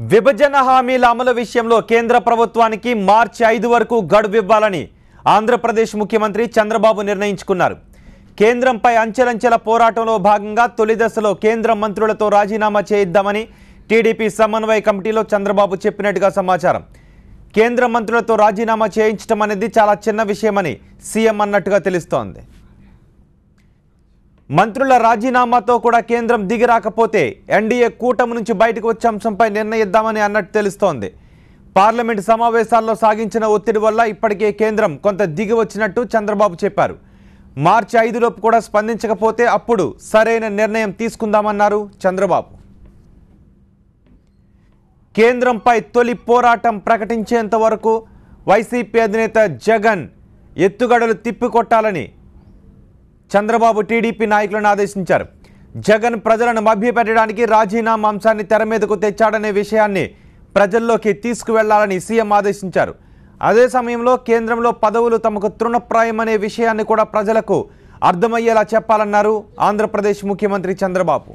విభజన హామీల అమలు విషయంలో కేంద్ర ప్రభుత్వానికి మార్చి ఐదు వరకు గడువు ఇవ్వాలని ఆంధ్రప్రదేశ్ ముఖ్యమంత్రి చంద్రబాబు నిర్ణయించుకున్నారు కేంద్రంపై అంచెలంచెల పోరాటంలో భాగంగా తొలి దశలో కేంద్ర మంత్రులతో రాజీనామా చేయిద్దామని టీడీపీ సమన్వయ కమిటీలో చంద్రబాబు చెప్పినట్టుగా సమాచారం కేంద్ర మంత్రులతో రాజీనామా చేయించడం అనేది చాలా చిన్న విషయమని సీఎం అన్నట్టుగా తెలుస్తోంది మంత్రుల రాజీనామాతో కూడా కేంద్రం దిగి రాకపోతే ఎన్డీఏ కూటమి నుంచి బయటకు వచ్చే అంశంపై నిర్ణయిద్దామని అన్నట్టు తెలుస్తోంది పార్లమెంట్ సమావేశాల్లో సాగించిన ఒత్తిడి వల్ల ఇప్పటికే కేంద్రం కొంత దిగి వచ్చినట్టు చంద్రబాబు చెప్పారు మార్చి ఐదులోపు కూడా స్పందించకపోతే అప్పుడు సరైన నిర్ణయం తీసుకుందామన్నారు చంద్రబాబు కేంద్రంపై తొలి పోరాటం ప్రకటించేంత వరకు వైసీపీ అధినేత జగన్ ఎత్తుగడలు తిప్పికొట్టాలని చంద్రబాబు టీడీపీ నాయకులను ఆదేశించారు జగన్ ప్రజలను మభ్యపెట్టడానికి రాజీనామా అంశాన్ని తెర మీదకు తెచ్చాడనే విషయాన్ని ప్రజల్లోకి తీసుకువెళ్లాలని సీఎం ఆదేశించారు అదే సమయంలో కేంద్రంలో పదవులు తమకు తృణప్రాయమనే విషయాన్ని కూడా ప్రజలకు అర్థమయ్యేలా చెప్పాలన్నారు ఆంధ్రప్రదేశ్ ముఖ్యమంత్రి చంద్రబాబు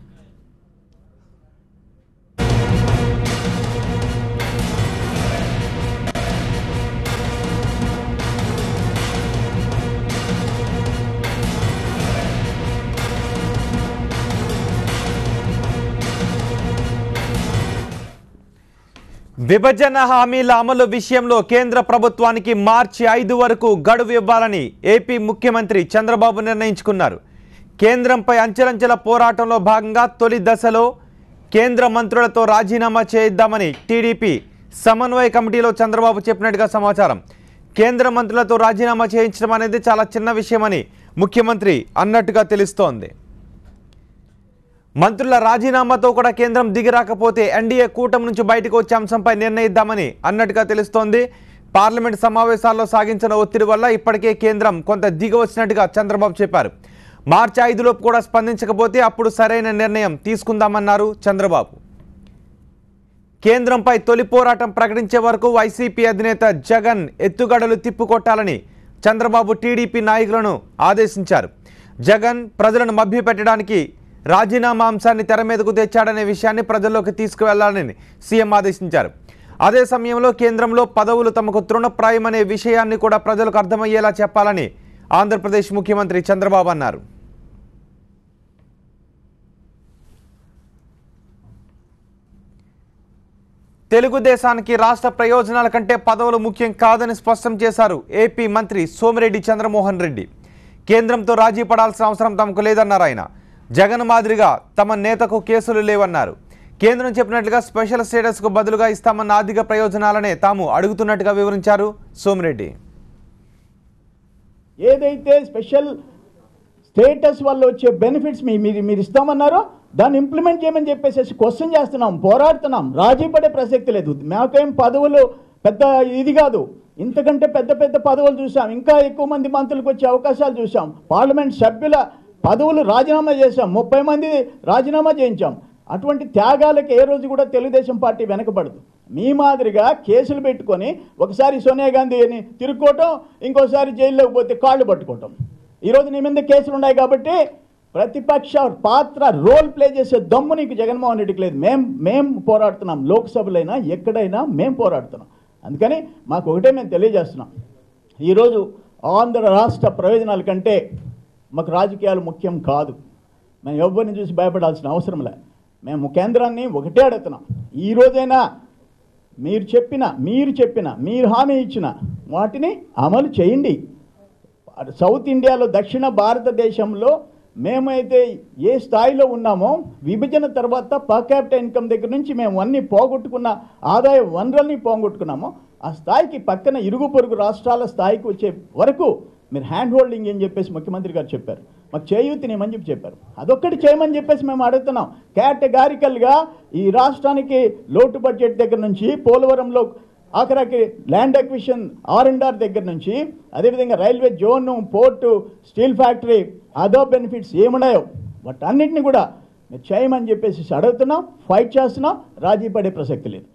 విభజన హామీల అమలు విషయంలో కేంద్ర ప్రభుత్వానికి మార్చి ఐదు వరకు గడువు ఇవ్వాలని ఏపీ ముఖ్యమంత్రి చంద్రబాబు నిర్ణయించుకున్నారు కేంద్రంపై అంచెలంచెల పోరాటంలో భాగంగా తొలి దశలో కేంద్ర మంత్రులతో రాజీనామా చేయిద్దామని టీడీపీ సమన్వయ కమిటీలో చంద్రబాబు చెప్పినట్టుగా సమాచారం కేంద్ర మంత్రులతో రాజీనామా చేయించడం అనేది చాలా చిన్న విషయమని ముఖ్యమంత్రి అన్నట్టుగా తెలుస్తోంది మంత్రుల రాజీనామాతో కూడా కేంద్రం దిగిరాకపోతే ఎన్డీఏ కూటమి నుంచి బయటకు వచ్చే అంశంపై నిర్ణయిద్దామని అన్నట్టుగా తెలుస్తోంది పార్లమెంట్ సమావేశాల్లో సాగించిన ఒత్తిడి వల్ల ఇప్పటికే కేంద్రం కొంత దిగి వచ్చినట్టుగా చంద్రబాబు చెప్పారు మార్చి ఐదులోపు కూడా స్పందించకపోతే అప్పుడు సరైన నిర్ణయం తీసుకుందామన్నారు చంద్రబాబు కేంద్రంపై తొలి పోరాటం ప్రకటించే వరకు వైసీపీ అధినేత జగన్ ఎత్తుగడలు తిప్పుకొట్టాలని చంద్రబాబు టీడీపీ నాయకులను ఆదేశించారు జగన్ ప్రజలను మభ్యపెట్టడానికి రాజీనామా అంశాన్ని తెర మీదకు తెచ్చాడనే విషయాన్ని ప్రజల్లోకి తీసుకువెళ్లాలని సీఎం ఆదేశించారు అదే సమయంలో కేంద్రంలో పదవులు తమకు తృణప్రాయమనే విషయాన్ని కూడా ప్రజలకు అర్థమయ్యేలా చెప్పాలని ఆంధ్రప్రదేశ్ ముఖ్యమంత్రి చంద్రబాబు అన్నారు తెలుగుదేశానికి రాష్ట్ర ప్రయోజనాల కంటే పదవులు ముఖ్యం కాదని స్పష్టం చేశారు ఏపీ మంత్రి సోమిరెడ్డి చంద్రమోహన్ రెడ్డి కేంద్రంతో రాజీ పడాల్సిన అవసరం తమకు లేదన్నారు ఆయన జగన్ మాదిరిగా తమ నేతకు కేసులు లేవన్నారు కేంద్రం చెప్పినట్లుగా స్పెషల్ స్టేటస్కు బదులుగా ఇస్తామన్న ఆర్థిక ప్రయోజనాలనే తాము అడుగుతున్నట్టుగా వివరించారు సోమిరెడ్డి ఏదైతే స్పెషల్ స్టేటస్ వల్ల వచ్చే బెనిఫిట్స్ మీ మీరు మీరు ఇస్తామన్నారో దాన్ని ఇంప్లిమెంట్ చేయమని చెప్పేసి క్వశ్చన్ చేస్తున్నాం పోరాడుతున్నాం రాజీ పడే ప్రసక్తి లేదు మాకేం పదవులు పెద్ద ఇది కాదు ఇంతకంటే పెద్ద పెద్ద పదవులు చూసాం ఇంకా ఎక్కువ మంది మంత్రులకు వచ్చే అవకాశాలు చూసాం పార్లమెంట్ సభ్యుల పదవులు రాజీనామా చేశాం ముప్పై మంది రాజీనామా చేయించాం అటువంటి త్యాగాలకు ఏ రోజు కూడా తెలుగుదేశం పార్టీ వెనకబడదు మీ మాదిరిగా కేసులు పెట్టుకొని ఒకసారి సోనియా గాంధీని తిరుక్కోవటం ఇంకోసారి జైల్లోకి పోతే కాళ్ళు పట్టుకోవటం ఈరోజు నీ మీద కేసులు ఉన్నాయి కాబట్టి ప్రతిపక్ష పాత్ర రోల్ ప్లే చేసే దమ్ము నీకు జగన్మోహన్ రెడ్డికి లేదు మేం మేం పోరాడుతున్నాం లోక్సభలైనా ఎక్కడైనా మేం పోరాడుతున్నాం అందుకని మాకు ఒకటే మేము తెలియజేస్తున్నాం ఈరోజు ఆంధ్ర రాష్ట్ర ప్రయోజనాల కంటే మాకు రాజకీయాలు ముఖ్యం కాదు మేము ఎవరిని చూసి భయపడాల్సిన అవసరం లే మేము కేంద్రాన్ని ఒకటే అడుగుతున్నాం ఈ రోజైనా మీరు చెప్పిన మీరు చెప్పిన మీరు హామీ ఇచ్చిన వాటిని అమలు చేయండి సౌత్ ఇండియాలో దక్షిణ భారతదేశంలో మేమైతే ఏ స్థాయిలో ఉన్నామో విభజన తర్వాత పర్ క్యాపిటల్ ఇన్కమ్ దగ్గర నుంచి మేము అన్ని పోగొట్టుకున్న ఆదాయ వనరుల్ని పోగొట్టుకున్నామో ఆ స్థాయికి పక్కన ఇరుగు పొరుగు రాష్ట్రాల స్థాయికి వచ్చే వరకు మీరు హ్యాండ్ హోల్డింగ్ అని చెప్పేసి ముఖ్యమంత్రి గారు చెప్పారు మాకు చేయూతినేమని చెప్పి చెప్పారు అదొక్కటి చేయమని చెప్పేసి మేము అడుగుతున్నాం కేటగారికల్గా ఈ రాష్ట్రానికి లోటు బడ్జెట్ దగ్గర నుంచి పోలవరంలో ఆఖరాకి land acquisition R and R దగ్గర నుంచి అదేవిధంగా railway zone port steel factory అదో బెనిఫిట్స్ ఏమున్నాయో వాటన్నిటిని కూడా మీరు చేయమని చెప్పేసి అడుగుతున్నాం ఫైట్ చేస్తున్నాం రాజీ పడే ప్రసక్తి లేదు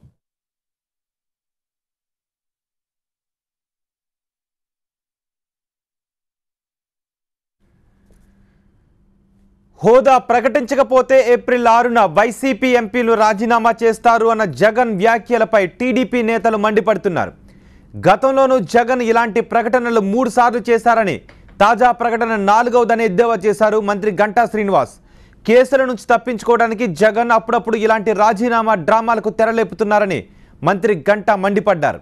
హోదా ప్రకటించకపోతే ఏప్రిల్ ఆరున వైసీపీ ఎంపీలు రాజీనామా చేస్తారు అన్న జగన్ వ్యాఖ్యలపై టీడీపీ నేతలు మండిపడుతున్నారు గతంలోనూ జగన్ ఇలాంటి ప్రకటనలు మూడు సార్లు చేశారని తాజా ప్రకటన నాలుగవదని ఎద్దేవా చేశారు మంత్రి గంటా శ్రీనివాస్ కేసుల నుంచి తప్పించుకోవడానికి జగన్ అప్పుడప్పుడు ఇలాంటి రాజీనామా డ్రామాలకు తెరలేపుతున్నారని మంత్రి గంటా మండిపడ్డారు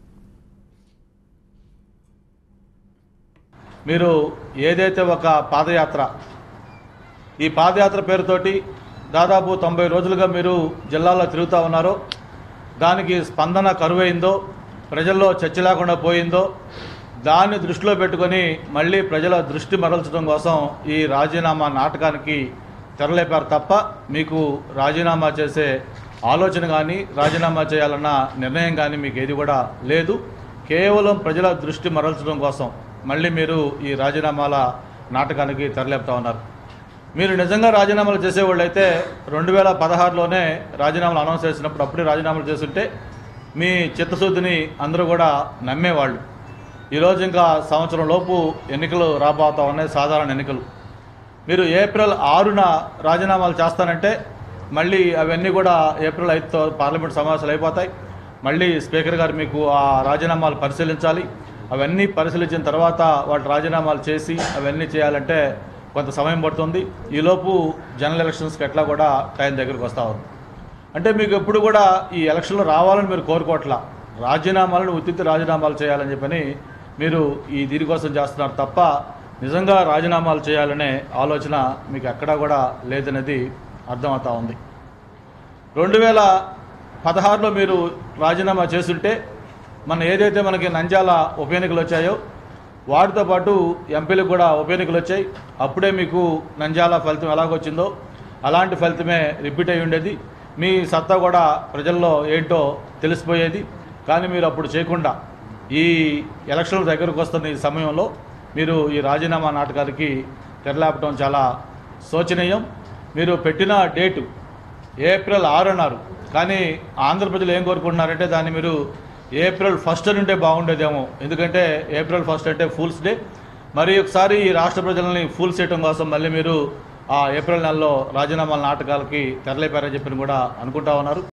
మీరు ఏదైతే ఒక పాదయాత్ర ఈ పాదయాత్ర పేరుతోటి దాదాపు తొంభై రోజులుగా మీరు జిల్లాలో తిరుగుతూ ఉన్నారో దానికి స్పందన కరువైందో ప్రజల్లో చర్చ లేకుండా పోయిందో దాన్ని దృష్టిలో పెట్టుకొని మళ్ళీ ప్రజల దృష్టి మరల్చడం కోసం ఈ రాజీనామా నాటకానికి తెరలేపారు తప్ప మీకు రాజీనామా చేసే ఆలోచన కానీ రాజీనామా చేయాలన్న నిర్ణయం కానీ మీకు ఏది కూడా లేదు కేవలం ప్రజల దృష్టి మరల్చడం కోసం మళ్ళీ మీరు ఈ రాజీనామాల నాటకానికి తెరలేపుతా ఉన్నారు మీరు నిజంగా రాజీనామాలు చేసేవాళ్ళు అయితే రెండు వేల పదహారులోనే రాజీనామాలు అనౌన్స్ చేసినప్పుడు అప్పుడే రాజీనామాలు చేస్తుంటే మీ చిత్తశుద్ధిని అందరూ కూడా నమ్మేవాళ్ళు ఈరోజు ఇంకా సంవత్సరం లోపు ఎన్నికలు రాబోతా ఉన్నాయి సాధారణ ఎన్నికలు మీరు ఏప్రిల్ ఆరున రాజీనామాలు చేస్తానంటే మళ్ళీ అవన్నీ కూడా ఏప్రిల్ ఐదుతో పార్లమెంట్ సమావేశాలు అయిపోతాయి మళ్ళీ స్పీకర్ గారు మీకు ఆ రాజీనామాలు పరిశీలించాలి అవన్నీ పరిశీలించిన తర్వాత వాటి రాజీనామాలు చేసి అవన్నీ చేయాలంటే కొంత సమయం పడుతుంది ఈలోపు జనరల్ ఎలక్షన్స్కి ఎట్లా కూడా టైం దగ్గరికి వస్తా ఉంది అంటే మీకు ఎప్పుడు కూడా ఈ ఎలక్షన్లో రావాలని మీరు కోరుకోవట్లా రాజీనామాలను ఉత్తిత్తి రాజీనామాలు చేయాలని చెప్పని మీరు ఈ దీనికోసం చేస్తున్నారు తప్ప నిజంగా రాజీనామాలు చేయాలనే ఆలోచన మీకు ఎక్కడా కూడా లేదనేది అర్థమవుతా ఉంది రెండు వేల పదహారులో మీరు రాజీనామా చేస్తుంటే మన ఏదైతే మనకి నంద్యాల ఉప ఎన్నికలు వచ్చాయో వాటితో పాటు ఎంపీలకు కూడా ఉప ఎన్నికలు వచ్చాయి అప్పుడే మీకు నంద్యాల ఫలితం ఎలాగొచ్చిందో అలాంటి ఫలితమే రిపీట్ అయి ఉండేది మీ సత్తా కూడా ప్రజల్లో ఏంటో తెలిసిపోయేది కానీ మీరు అప్పుడు చేయకుండా ఈ ఎలక్షన్ల దగ్గరకు వస్తున్న ఈ సమయంలో మీరు ఈ రాజీనామా నాటకానికి తెరలేపడం చాలా శోచనీయం మీరు పెట్టిన డేటు ఏప్రిల్ ఆరు అన్నారు కానీ ఆంధ్ర ప్రజలు ఏం కోరుకుంటున్నారంటే దాన్ని మీరు ఏప్రిల్ ఫస్ట్ నుండే బాగుండేదేమో ఎందుకంటే ఏప్రిల్ ఫస్ట్ అంటే ఫూల్స్ డే మరి ఒకసారి ఈ రాష్ట్ర ప్రజలని ఫూల్ చేయడం కోసం మళ్ళీ మీరు ఆ ఏప్రిల్ నెలలో రాజీనామాల నాటకాలకి తెరలేపారని చెప్పి కూడా అనుకుంటా ఉన్నారు